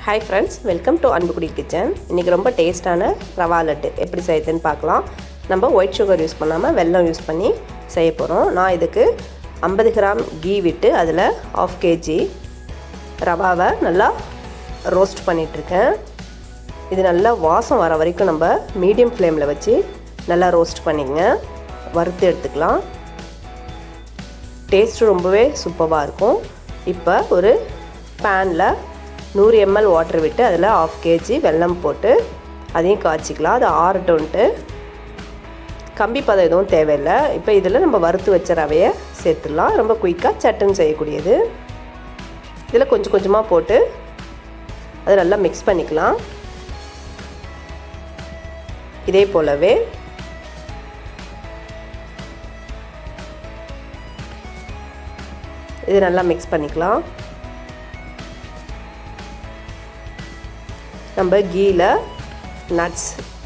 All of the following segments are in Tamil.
hi friends welcome to Anbukkudi kitchen இன்றைக்கி ரொம்ப டேஸ்ட்டான ரவா லட்டு எப்படி செய்யுதுன்னு பார்க்கலாம் நம்ம ஒயிட் சுகர் யூஸ் பண்ணாமல் வெல்லம் யூஸ் பண்ணி செய்ய போகிறோம் நான் இதுக்கு ஐம்பது கிராம் கீ விட்டு அதில் ஆஃப் கேஜி ரவாவை நல்லா ரோஸ்ட் பண்ணிகிட்ருக்கேன் இது நல்லா வாசம் வர வரைக்கும் நம்ம மீடியம் ஃப்ளேமில் வச்சு நல்லா ரோஸ்ட் பண்ணிங்க வறுத்து எடுத்துக்கலாம் டேஸ்ட்டு ரொம்பவே சூப்பராக இருக்கும் இப்போ ஒரு பேனில் நூறு எம்எல் வாட்டர் விட்டு அதில் ஆஃப் கேஜி வெல்லம் போட்டு அதையும் காய்ச்சிக்கலாம் அது ஆறட்டும்ன்ட்டு கம்பி பதம் எதுவும் தேவையில்லை இப்போ இதில் நம்ம வறுத்து வச்ச ரவையை சேர்த்துடலாம் ரொம்ப குயிக்காக சட்டுன்னு செய்யக்கூடியது இதில் கொஞ்சம் கொஞ்சமாக போட்டு அதை நல்லா மிக்ஸ் பண்ணிக்கலாம் இதே போலவே இது நல்லா மிக்ஸ் பண்ணிக்கலாம் நம்ம கீயில் நட்ஸ்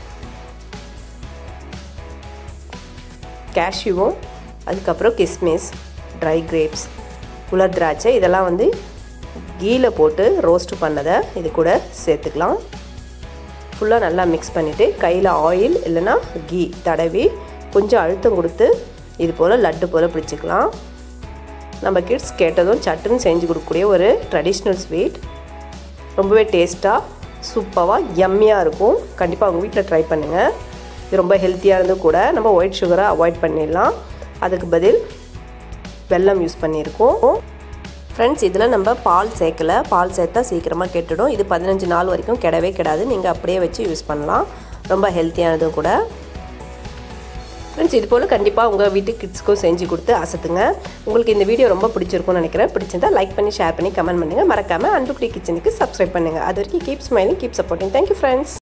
கேஷ்யூவும் அதுக்கப்புறம் கிஸ்மிஸ் ட்ரை கிரேப்ஸ் உலர் திராட்சை இதெல்லாம் வந்து கீயில் போட்டு ரோஸ்ட் பண்ணதை இது கூட சேர்த்துக்கலாம் ஃபுல்லாக நல்லா மிக்ஸ் பண்ணிவிட்டு கையில் ஆயில் இல்லைன்னா கீ தடவி கொஞ்சம் அழுத்தம் கொடுத்து இது போல் லட்டு போல் பிடிச்சிக்கலாம் நம்ம கிட்ஸ் கேட்டதும் சட்டுன்னு செஞ்சு கொடுக்கக்கூடிய ஒரு ட்ரெடிஷ்னல் ஸ்வீட் ரொம்பவே டேஸ்ட்டாக சூப்பராக எம்மியாக இருக்கும் கண்டிப்பாக உங்கள் வீட்டில் ட்ரை பண்ணுங்கள் இது ரொம்ப ஹெல்த்தியாக இருந்து கூட நம்ம ஒயிட் சுகரை அவாய்ட் பண்ணிடலாம் அதுக்கு பதில் வெல்லம் யூஸ் பண்ணியிருக்கோம் ஃப்ரெண்ட்ஸ் இதில் நம்ம பால் சேர்க்கலை பால் சேர்த்தா சீக்கிரமாக கெட்டுடும் இது பதினஞ்சு நாள் வரைக்கும் கிடவே கிடாது நீங்கள் அப்படியே வச்சு யூஸ் பண்ணலாம் ரொம்ப ஹெல்த்தியானதும் கூட ஃப்ரெண்ட்ஸ் இது போல் கண்டிப்பாக உங்கள் வீட்டு கிட்ஸ்க்கும் செஞ்சு கொடுத்து அசத்துங்க உங்களுக்கு இந்த வீடியோ ரொம்ப பிடிச்சிருக்கும்னு நினைக்கிறேன் பிடிச்சிருந்தா லைக் பண்ணி ஷேர் பண்ணி கமெண்ட் பண்ணுங்கள் மறக்காமல் அன்புக்குடி கிச்சனுக்கு சப்ஸ்கிரைப் பண்ணுங்கள் அது வரைக்கும் keep smiling keep supporting thank you friends